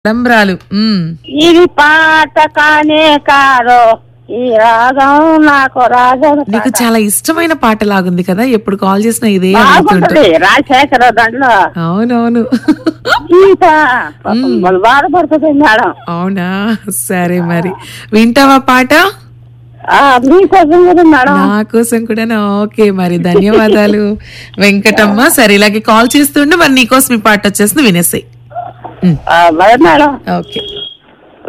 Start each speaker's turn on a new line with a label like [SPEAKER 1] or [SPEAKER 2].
[SPEAKER 1] తలంబ్రాలు ఉమ్.
[SPEAKER 2] ఇది పాట కానే కాదో ఈ రాగం నాకు రాగం
[SPEAKER 1] నీకు చాలా ఇష్టమైన పాట లాగుంది కదా ఎప్పుడు కాల్ చేసినా ఇదే
[SPEAKER 2] బాగుంటది
[SPEAKER 1] అడుగుతుంటా
[SPEAKER 2] రాజశేఖర దాంట్లో
[SPEAKER 1] అవునవును
[SPEAKER 2] గీత పాపం వాళ్ళు బాధపడుతుంది మేడం
[SPEAKER 1] అవునా సరే మరి వింటావా పాట
[SPEAKER 2] ఆ, మీకోసం కూడా మేడం
[SPEAKER 1] నా కోసం కూడా ఓకే మరి ధన్యవాదాలు వెంకటమ్మ సరే ఇలాగే కాల్ చేస్తుండే మరి నీకోసం ఈ పాట వచ్చేసింది వినేసాయి
[SPEAKER 2] ఆ, మరి మేడం
[SPEAKER 1] ఓకే